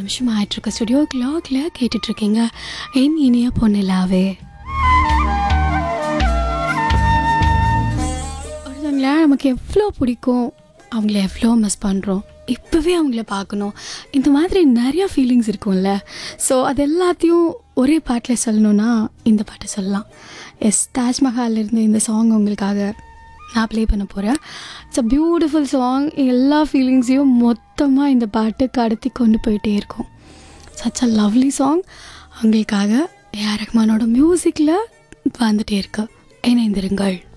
நிமிஷம் ஆயிட்டுருக்கு ஸ்டுடியோ கிளாக்ல கேட்டுட்ருக்கீங்க என் இனிய பொண்ணிலாவே ஒருத்தவங்கள நமக்கு எவ்வளோ பிடிக்கும் அவங்கள எவ்வளோ மிஸ் பண்ணுறோம் இப்போவே அவங்கள பார்க்கணும் இந்த மாதிரி நிறையா ஃபீலிங்ஸ் இருக்கும்ல ஸோ அது எல்லாத்தையும் ஒரே பாட்டில் சொல்லணுன்னா இந்த பாட்டை சொல்லலாம் எஸ் தாஜ்மஹால்ல இருந்து இந்த சாங் உங்களுக்காக நான் ப்ளே பண்ண போகிறேன் இட்ஸ் அ பியூட்டிஃபுல் சாங் எல்லா ஃபீலிங்ஸையும் மொத்தமாக இந்த பாட்டு கடத்தி கொண்டு போயிட்டே இருக்கும் சச் அ லவ்லி சாங் உங்களுக்காக ஏஆர் ரஹ்மானோட மியூசிக்கில் வந்துட்டே இருக்கு இணைந்திருங்கள்